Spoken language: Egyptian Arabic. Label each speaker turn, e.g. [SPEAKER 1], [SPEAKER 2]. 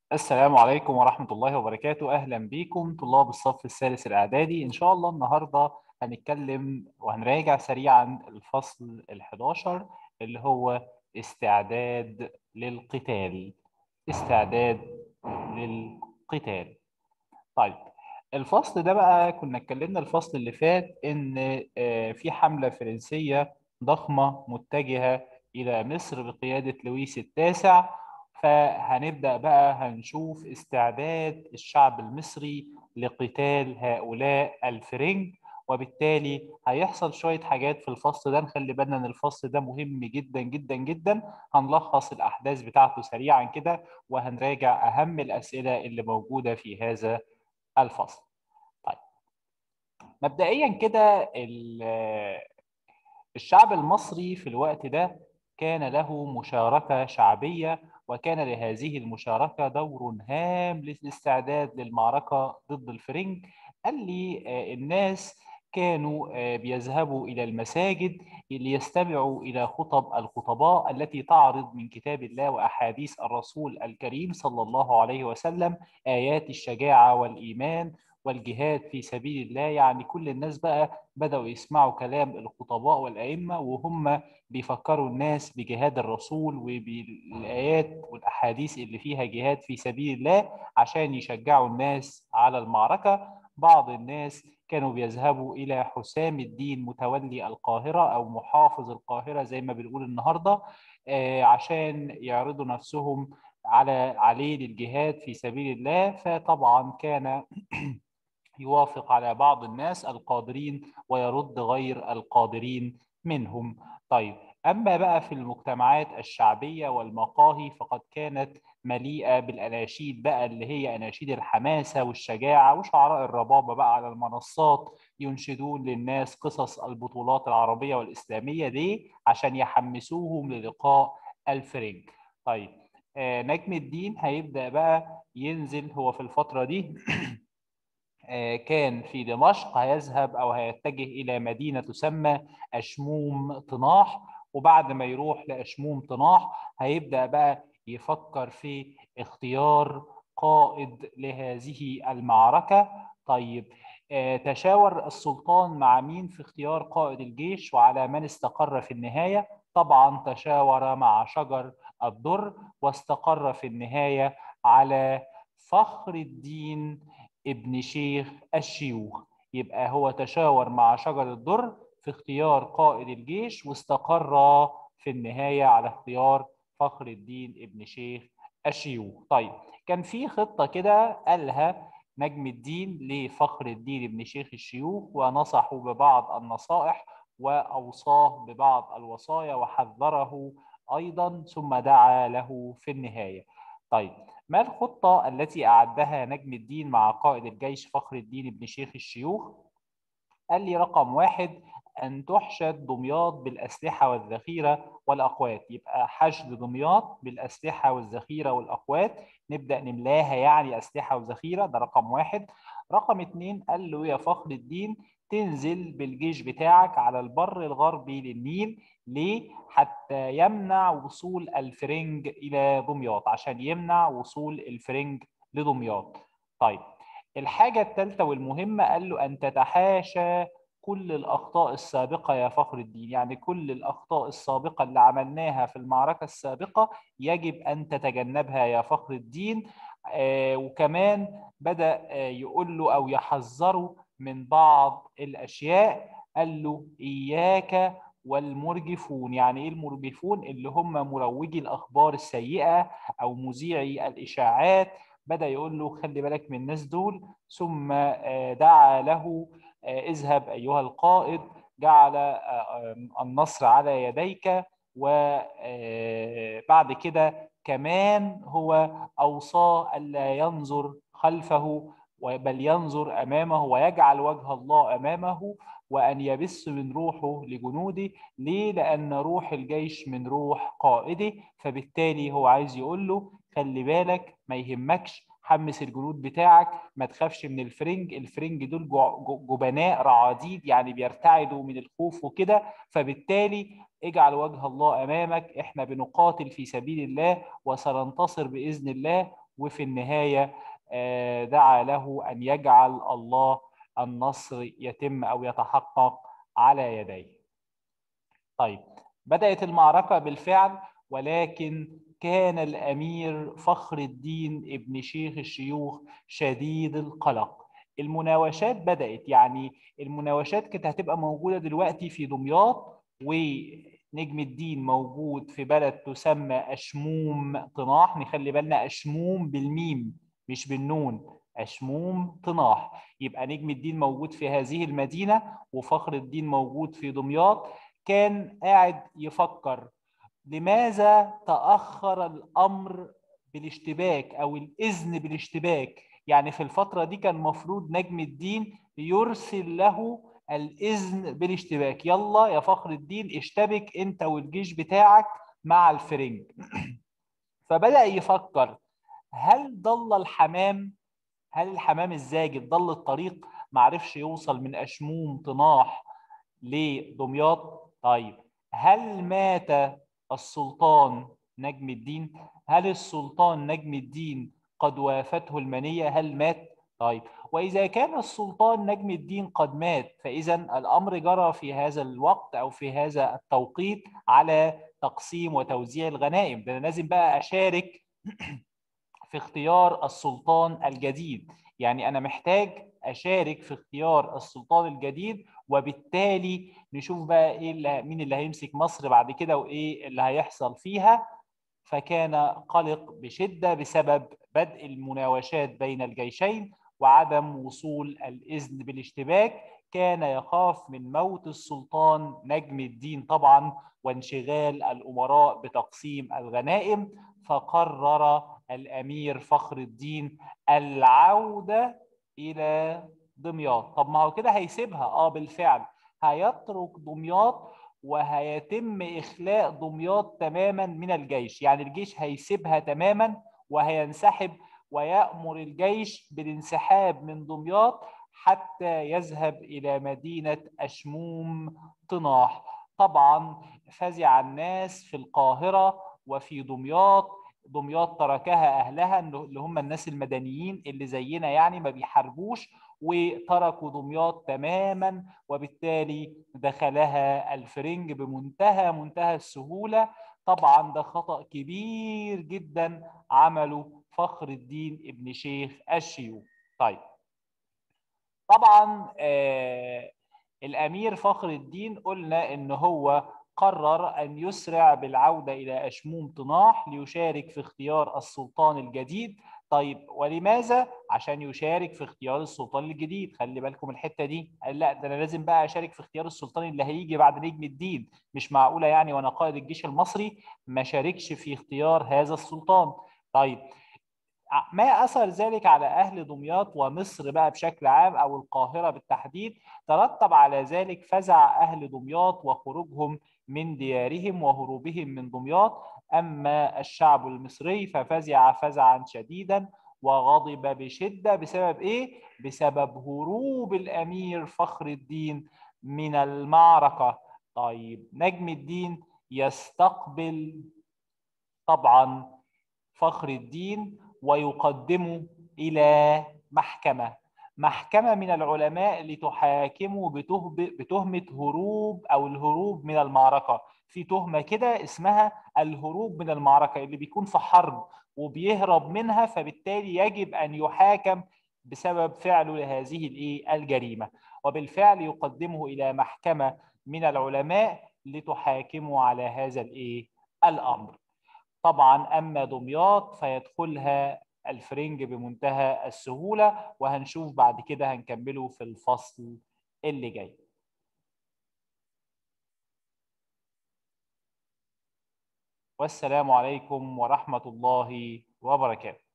[SPEAKER 1] السلام عليكم ورحمة الله وبركاته أهلا بكم طلاب الصف الثالث الإعدادي إن شاء الله النهاردة هنتكلم وهنراجع سريعا الفصل ال11 اللي هو استعداد للقتال استعداد للقتال طيب الفصل ده بقى كنا اتكلمنا الفصل اللي فات إن آه، في حملة فرنسية ضخمة متجهة إلى مصر بقيادة لويس التاسع فهنبدأ بقى هنشوف استعداد الشعب المصري لقتال هؤلاء الفرنج وبالتالي هيحصل شوية حاجات في الفصل ده نخلي بالنا ان الفصل ده مهم جدا جدا جدا هنلخص الأحداث بتاعته سريعا كده وهنراجع أهم الأسئلة اللي موجودة في هذا الفصل طيب مبدئيا كده ال- الشعب المصري في الوقت ده كان له مشاركة شعبية وكان لهذه المشاركة دور هام للاستعداد للمعركة ضد الفرنج قال لي آه، الناس كانوا آه، بيذهبوا إلى المساجد ليستمعوا إلى خطب الخطباء التي تعرض من كتاب الله وأحاديث الرسول الكريم صلى الله عليه وسلم آيات الشجاعة والإيمان والجهاد في سبيل الله يعني كل الناس بقى بدأوا يسمعوا كلام الخطباء والأئمة وهم بيفكروا الناس بجهاد الرسول وبالآيات والأحاديث اللي فيها جهاد في سبيل الله عشان يشجعوا الناس على المعركة بعض الناس كانوا بيذهبوا إلى حسام الدين متولي القاهرة أو محافظ القاهرة زي ما بنقول النهاردة آه، عشان يعرضوا نفسهم على عليه للجهاد في سبيل الله فطبعا كان يوافق على بعض الناس القادرين ويرد غير القادرين منهم طيب أما بقى في المجتمعات الشعبية والمقاهي فقد كانت مليئة بالأناشيد بقى اللي هي أناشيد الحماسة والشجاعة وشعراء الربابة بقى على المنصات ينشدون للناس قصص البطولات العربية والإسلامية دي عشان يحمسوهم للقاء الفرنج طيب آه نجم الدين هيبدأ بقى ينزل هو في الفترة دي آه، كان في دمشق هيذهب او هيتجه الى مدينه تسمى اشموم طناح وبعد ما يروح لاشموم طناح هيبدا بقى يفكر في اختيار قائد لهذه المعركه طيب آه، تشاور السلطان مع مين في اختيار قائد الجيش وعلى من استقر في النهايه طبعا تشاور مع شجر الدر واستقر في النهايه على فخر الدين ابن شيخ الشيوخ يبقى هو تشاور مع شجر الدر في اختيار قائد الجيش واستقر في النهاية على اختيار فخر الدين ابن شيخ الشيوخ طيب كان في خطة كده قالها نجم الدين لفخر الدين ابن شيخ الشيوخ ونصحه ببعض النصائح وأوصاه ببعض الوصايا وحذره أيضا ثم دعا له في النهاية طيب ما الخطة التي أعدها نجم الدين مع قائد الجيش فخر الدين بن شيخ الشيوخ؟ قال لي رقم واحد أن تحشد دمياط بالأسلحة والذخيرة والأقوات يبقى حشد دمياط بالأسلحة والذخيرة والأقوات نبدأ نملاها يعني أسلحة وذخيرة ده رقم واحد رقم اتنين قال له يا فخر الدين تنزل بالجيش بتاعك على البر الغربي للنيل ليه؟ حتى يمنع وصول الفرنج إلى دمياط عشان يمنع وصول الفرنج لدمياط طيب الحاجة الثالثة والمهمة قال له أن تتحاشى كل الأخطاء السابقة يا فخر الدين يعني كل الأخطاء السابقة اللي عملناها في المعركة السابقة يجب أن تتجنبها يا فخر الدين آه وكمان بدأ آه يقول له أو يحذره من بعض الأشياء قال له إياك والمرجفون يعني ايه المرجفون اللي هم مروجي الاخبار السيئه او مذيعي الاشاعات بدا يقول له خلي بالك من الناس دول ثم دعا له اذهب ايها القائد جعل النصر على يديك وبعد كده كمان هو اوصاه الا ينظر خلفه بل ينظر امامه ويجعل وجه الله امامه وأن يبث من روحه لجنوده ليه؟ لأن روح الجيش من روح قائده فبالتالي هو عايز يقول له خلي بالك ما يهمكش حمس الجنود بتاعك ما تخافش من الفرنج الفرنج دول جبناء رعاديد يعني بيرتعدوا من الخوف وكده فبالتالي اجعل وجه الله أمامك احنا بنقاتل في سبيل الله وسننتصر بإذن الله وفي النهاية دعا له أن يجعل الله النصر يتم أو يتحقق على يديه طيب بدأت المعركة بالفعل ولكن كان الأمير فخر الدين ابن شيخ الشيوخ شديد القلق المناوشات بدأت يعني المناوشات كانت هتبقى موجودة دلوقتي في دمياط ونجم الدين موجود في بلد تسمى أشموم طناح نخلي بالنا أشموم بالميم مش بالنون أشموم طناح يبقى نجم الدين موجود في هذه المدينة وفخر الدين موجود في دمياط كان قاعد يفكر لماذا تأخر الأمر بالاشتباك أو الإذن بالاشتباك يعني في الفترة دي كان مفروض نجم الدين يرسل له الإذن بالاشتباك يلا يا فخر الدين اشتبك أنت والجيش بتاعك مع الفرنج فبدأ يفكر هل ضل الحمام هل الحمام الزاجل ضل الطريق معرفش يوصل من أشموم طناح لدمياط طيب هل مات السلطان نجم الدين هل السلطان نجم الدين قد وافته المنية هل مات طيب وإذا كان السلطان نجم الدين قد مات فإذا الأمر جرى في هذا الوقت أو في هذا التوقيت على تقسيم وتوزيع الغنائم ده أنا لازم بقى أشارك في اختيار السلطان الجديد يعني أنا محتاج أشارك في اختيار السلطان الجديد وبالتالي نشوف بقى إيه اللي مين اللي هيمسك مصر بعد كده وإيه اللي هيحصل فيها فكان قلق بشدة بسبب بدء المناوشات بين الجيشين وعدم وصول الإذن بالاشتباك كان يخاف من موت السلطان نجم الدين طبعا وانشغال الأمراء بتقسيم الغنائم فقرر الأمير فخر الدين العودة إلى دمياط طب ما هو كده هيسيبها اه بالفعل هيترك دمياط وهيتم إخلاء دمياط تماما من الجيش يعني الجيش هيسيبها تماما وهينسحب ويأمر الجيش بالانسحاب من دمياط حتى يذهب إلى مدينة أشموم طناح طبعا فزع الناس في القاهرة وفي دمياط دمياط تركها أهلها اللي هم الناس المدنيين اللي زينا يعني ما بيحاربوش وتركوا دمياط تماما وبالتالي دخلها الفرنج بمنتهى منتهى السهولة طبعا ده خطأ كبير جدا عمله فخر الدين ابن شيخ الشيوخ طيب طبعا آه الأمير فخر الدين قلنا إن هو قرر أن يسرع بالعودة إلى أشموم طناح ليشارك في اختيار السلطان الجديد طيب ولماذا؟ عشان يشارك في اختيار السلطان الجديد خلي بالكم الحتة دي قال لا ده أنا لازم بقى أشارك في اختيار السلطان اللي هيجي بعد نجم الدين مش معقولة يعني وأنا قائد الجيش المصري ما شاركش في اختيار هذا السلطان طيب ما اثر ذلك على اهل دمياط ومصر بقى بشكل عام او القاهره بالتحديد ترتب على ذلك فزع اهل دمياط وخروجهم من ديارهم وهروبهم من دمياط اما الشعب المصري ففزع فزعا شديدا وغضب بشده بسبب ايه؟ بسبب هروب الامير فخر الدين من المعركه طيب نجم الدين يستقبل طبعا فخر الدين ويقدمه الى محكمه محكمه من العلماء لتحاكمه بتهمه هروب او الهروب من المعركه في تهمه كده اسمها الهروب من المعركه اللي بيكون في حرب وبيهرب منها فبالتالي يجب ان يحاكم بسبب فعله لهذه الايه الجريمه وبالفعل يقدمه الى محكمه من العلماء لتحاكمه على هذا الايه الامر طبعا اما دمياط فيدخلها الفرنج بمنتهى السهوله وهنشوف بعد كده هنكمله في الفصل اللي جاي والسلام عليكم ورحمه الله وبركاته